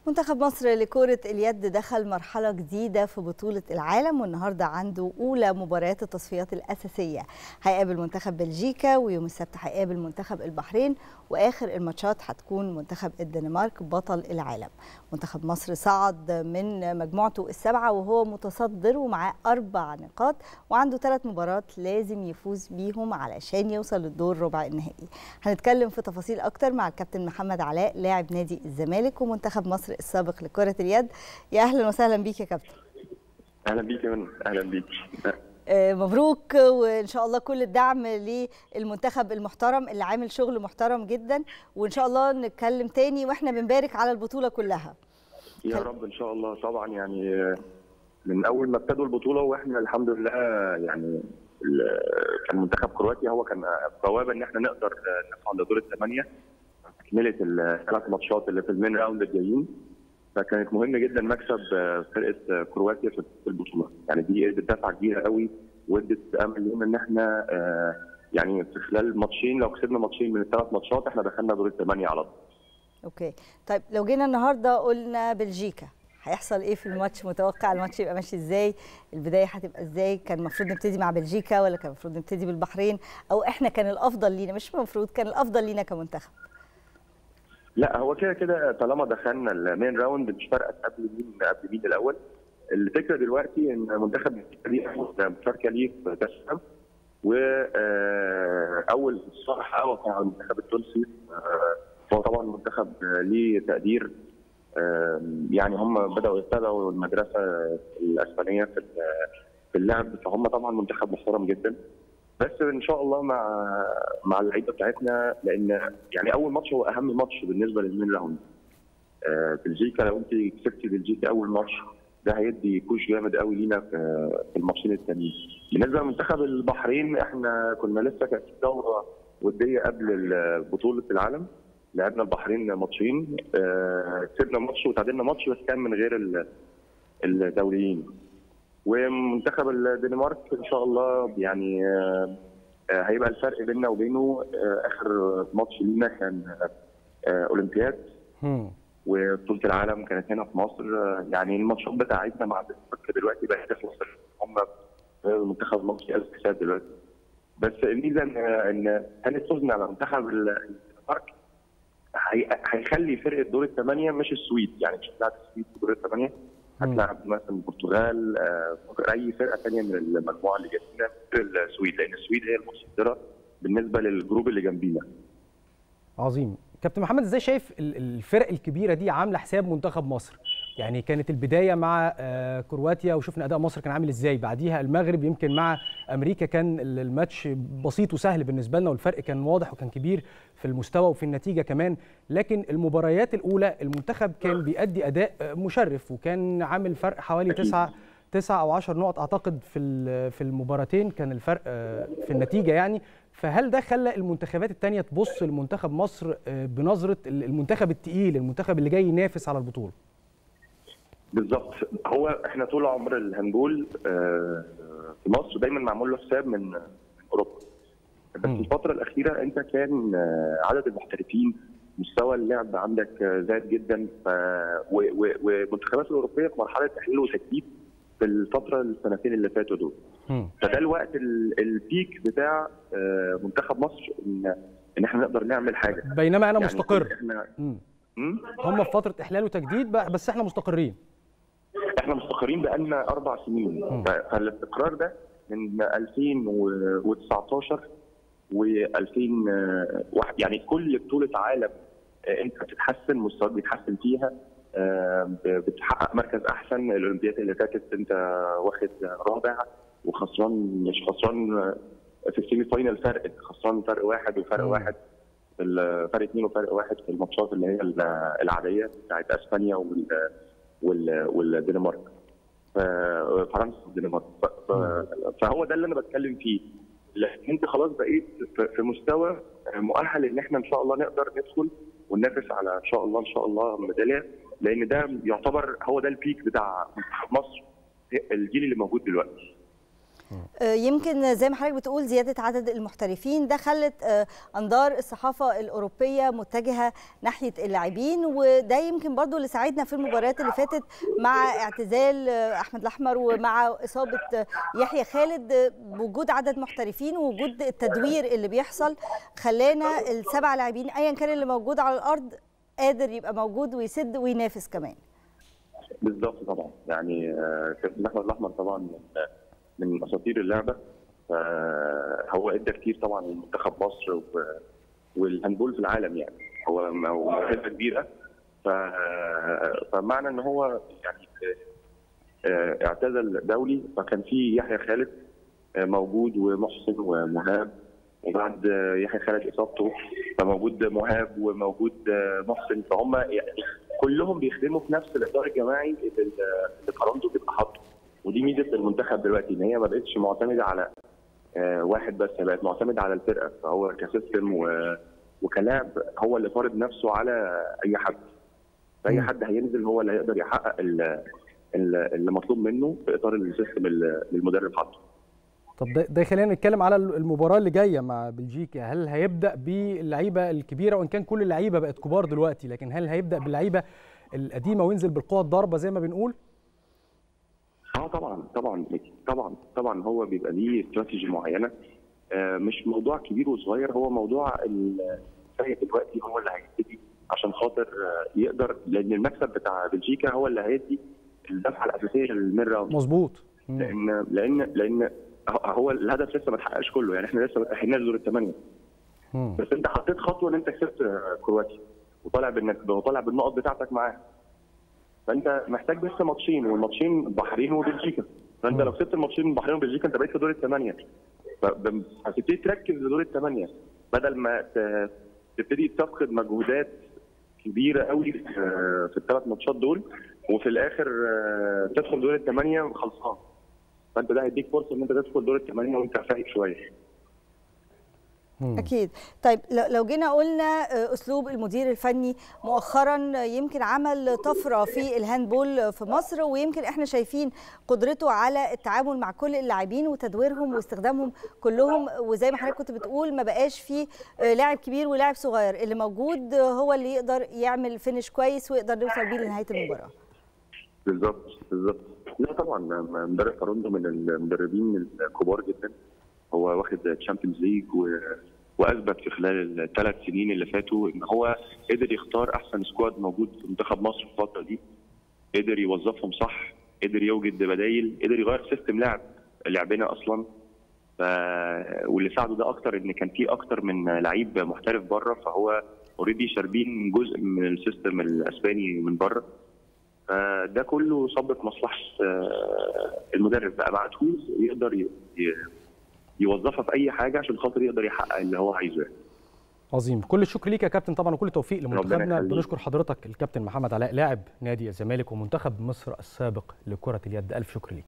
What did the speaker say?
منتخب مصر لكرة اليد دخل مرحلة جديدة في بطولة العالم والنهاردة عنده أولى مباريات التصفيات الأساسية هيقابل منتخب بلجيكا ويوم السبت هيقابل منتخب البحرين وآخر الماتشات هتكون منتخب الدنمارك بطل العالم منتخب مصر صعد من مجموعته السبعة وهو متصدر ومعاه أربع نقاط وعنده ثلاث مباريات لازم يفوز بيهم علشان يوصل للدور ربع النهائي هنتكلم في تفاصيل أكتر مع الكابتن محمد علاء لاعب نادي الزمالك ومنتخب مصر السابق لكرة اليد يا أهلا وسهلا بيك يا كابتن اهلا بيك يا منى اهلا بيك آه، مبروك وان شاء الله كل الدعم للمنتخب المحترم اللي عامل شغل محترم جدا وان شاء الله نتكلم تاني واحنا بنبارك على البطوله كلها يا رب ان شاء الله طبعا يعني من اول ما ابتدوا البطوله واحنا الحمد لله يعني ال- كان منتخب كرواتيا هو كان بوابه ان احنا نقدر نصعد لدور الثمانيه تكمله الثلاث ماتشات اللي في المين راوند الجايين فكانت مهم جدا مكسب فرقه كرواتيا في البطوله يعني دي ادت دفعه كبيره قوي وادت امل لينا ان احنا آه، يعني في خلال ماتشين لو كسبنا ماتشين من الثلاث ماتشات احنا دخلنا دور الثمانيه على طول اوكي طيب لو جينا النهارده قلنا بلجيكا هيحصل ايه في الماتش متوقع الماتش يبقى ماشي ازاي البدايه هتبقى ازاي كان المفروض نبتدي مع بلجيكا ولا كان المفروض نبتدي بالبحرين او احنا كان الافضل لينا مش المفروض كان الافضل لينا كمنتخب لا هو كده كده طالما دخلنا المين راوند مش فارقه قبل مين قبل مين الاول الفكره دلوقتي ان منتخب دي اول مشاركه ليه في كاس العالم واول الصراحه هو كان على المنتخب التونسي آه، هو طبعا منتخب آه، ليه تقدير آه، يعني هم بداوا يتبعوا المدرسه الاسبانيه في في اللعب فهم طبعا منتخب محترم جدا بس ان شاء الله مع مع اللعيبه بتاعتنا لان يعني اول ماتش هو اهم ماتش بالنسبه للمين راوند آه، بلجيكا لو انت كسبتي بلجيكا اول ماتش ده هيدي بوش جامد قوي لينا في في الماتشين التانيين. بالنسبه لمنتخب البحرين احنا كنا لسه كانت في دوره وديه قبل بطوله العالم لعبنا البحرين ماتشين آه، كسبنا ماتش وتعادلنا ماتش بس كان من غير ال- الدوليين. ومنتخب الدنمارك ان شاء الله يعني آه، آه، هيبقى الفرق بيننا وبينه آه، اخر ماتش لينا كان آه، اولمبياد مم. وبطوله العالم كانت هنا في مصر آه، يعني الماتشات بتاعتنا مع الدنمارك دلوقتي بقت تخلص هم المنتخب المصري ألف حساب دلوقتي بس الميزه ان ان هانت فوزنا على منتخب الدنمارك هي- هيخلي فرقه دور الثمانيه مش السويد يعني مش هتلعب السويد في دور الثمانيه هتلعب مثلا البرتغال آه، ممكن اي فرقه ثانيه من المجموعه اللي جايه غير السويد لان السويد هي المتصدره بالنسبه للجروب اللي جنبينا عظيم كابتن محمد ازاي شايف ال- الفرق الكبيره دي عامله حساب منتخب مصر يعني كانت البدايه مع آه، كرواتيا وشفنا اداء مصر كان عامل ازاي بعديها المغرب يمكن مع امريكا كان ال- الماتش بسيط وسهل بالنسبه لنا والفرق كان واضح وكان كبير في المستوى وفي النتيجه كمان لكن المباريات الاولى المنتخب كان بيأدي اداء آه، مشرف وكان عامل فرق حوالي أكيد. تسعة تسعة او 10 نقط اعتقد في ال- في المباراتين كان الفرق آه، في النتيجه يعني فهل ده خلى المنتخبات التانية تبص لمنتخب مصر آه، بنظره ال- المنتخب التقيل المنتخب اللي جاي ينافس على البطوله بالظبط هو احنا طول عمر الهاندبول آه، في مصر دايما معمول له حساب من من اوروبا بس مم. الفتره الاخيره انت كان آه، عدد المحترفين مستوى اللعب عندك آه، زاد جدا ف و- و- والمنتخبات الاوروبيه في مرحله تحليل وتجديد في الفتره السنتين اللي فاتوا دول مم. فده الوقت ال- البيك بتاع آه، منتخب مصر ان ان احنا نقدر نعمل حاجه بينما انا يعني مستقر احنا مم. مم؟ هم في فتره احلال وتجديد بقى بس احنا مستقرين احنا مستقرين بقالنا اربع سنين مم. ف- فالاستقرار ده من 2019 و2000 يعني كل بطوله عالم آه، انت بتتحسن مستواك بيتحسن فيها آه، ب- بتحقق مركز احسن الاولمبياد اللي فاتت انت واخد رابع وخسران مش خسران آه، في السيمي فاينل فرق خسران فرق واحد وفرق مم. واحد في ال- فرق اثنين وفرق واحد في الماتشات اللي هي ال- العاديه بتاعت اسبانيا وال وال- والدنمارك ف- فرنسا والدنمارك ف- ف- فهو ده اللي انا بتكلم فيه لكن انت خلاص بقيت في- في مستوى مؤهل ان احنا ان شاء الله نقدر ندخل وننافس على ان شاء الله ان شاء الله ميداليه لان ده يعتبر هو ده البيك بتاع منتخب مصر الجيل اللي موجود دلوقتي يمكن زي ما حضرتك بتقول زياده عدد المحترفين ده خلت انظار الصحافه الاوروبيه متجهه ناحيه اللاعبين وده يمكن برضو اللي ساعدنا في المباريات اللي فاتت مع اعتزال احمد الاحمر ومع اصابه يحيى خالد بوجود عدد محترفين ووجود التدوير اللي بيحصل خلانا السبع لاعبين ايا كان اللي موجود على الارض قادر يبقى موجود ويسد وينافس كمان بالظبط طبعا يعني كابتن احمد الاحمر طبعا من اساطير اللعبه فهو ادى كتير طبعا لمنتخب مصر والهاندبول في العالم يعني هو موهبه كبيره ف... فمعنى ان هو يعني اعتزل دولي فكان في يحيى خالد موجود ومحسن ومهاب وبعد يحيى خالد اصابته فموجود مهاب وموجود محسن فهم يعني كلهم بيخدموا في نفس الاطار الجماعي اللي قرنته بيبقى حاطه ودي ميزه المنتخب دلوقتي ان هي ما بقتش معتمده على واحد بس هي بقت معتمده على الفرقه فهو كسيستم و... وكلاعب هو اللي فارض نفسه على اي حد فاي حد هينزل هو اللي هيقدر يحقق اللي مطلوب منه في اطار السيستم اللي المدرب حاطه طب ده, ده خلينا نتكلم على المباراه اللي جايه مع بلجيكا هل هيبدا باللعيبه الكبيره وان كان كل اللعيبه بقت كبار دلوقتي لكن هل هيبدا باللعيبه القديمه وينزل بالقوه الضاربه زي ما بنقول اه طبعا طبعا طبعا طبعا هو بيبقى ليه استراتيجي معينه آه مش موضوع كبير وصغير هو موضوع الفريق دلوقتي هو اللي هيبتدي عشان خاطر آه يقدر لان المكسب بتاع بلجيكا هو اللي هيدي الدفعه الاساسيه للمين راوند مظبوط لان لان لان هو الهدف لسه ما اتحققش كله يعني احنا لسه ما تاهلناش دور الثمانيه بس انت حطيت خطوه ان انت كسبت كرواتيا وطالع بالنك وطالع بالنقط بتاعتك معاها فانت محتاج بس ماتشين والماتشين البحرين وبلجيكا فانت لو كسبت الماتشين البحرين وبلجيكا انت بقيت في دور الثمانيه هتبتدي تركز لدور الثمانيه بدل ما تبتدي تفقد مجهودات كبيره قوي في الثلاث ماتشات دول وفي الاخر تدخل دور الثمانيه خلصان فانت ده هيديك فرصه ان انت تدخل دور الثمانيه وانت فايق شويه اكيد طيب لو جينا قلنا اسلوب المدير الفني مؤخرا يمكن عمل طفره في الهاندبول في مصر ويمكن احنا شايفين قدرته على التعامل مع كل اللاعبين وتدويرهم واستخدامهم كلهم وزي ما حضرتك كنت بتقول ما بقاش في لاعب كبير ولاعب صغير اللي موجود هو اللي يقدر يعمل فينش كويس ويقدر يوصل بيه لنهايه المباراه بالظبط بالظبط لا طبعا مدرب فاروندو من المدربين الكبار جدا هو واخد تشامبيونز ليج و... واثبت في خلال الثلاث سنين اللي فاتوا ان هو قدر يختار احسن سكواد موجود في منتخب مصر في الفتره دي قدر يوظفهم صح قدر يوجد بدايل قدر يغير سيستم لعب لعبنا اصلا ف... واللي ساعده ده اكتر ان كان في اكتر من لعيب محترف بره فهو اوريدي شاربين جزء من السيستم الاسباني من بره فده كله صب في مصلحه المدرب بقى مع تولز يقدر ي... يوظفها في اي حاجه عشان خاطر يقدر يحقق اللي هو عايزه عظيم كل الشكر ليك يا كابتن طبعا وكل التوفيق لمنتخبنا بنشكر حضرتك الكابتن محمد علاء لاعب نادي الزمالك ومنتخب مصر السابق لكره اليد الف شكر ليك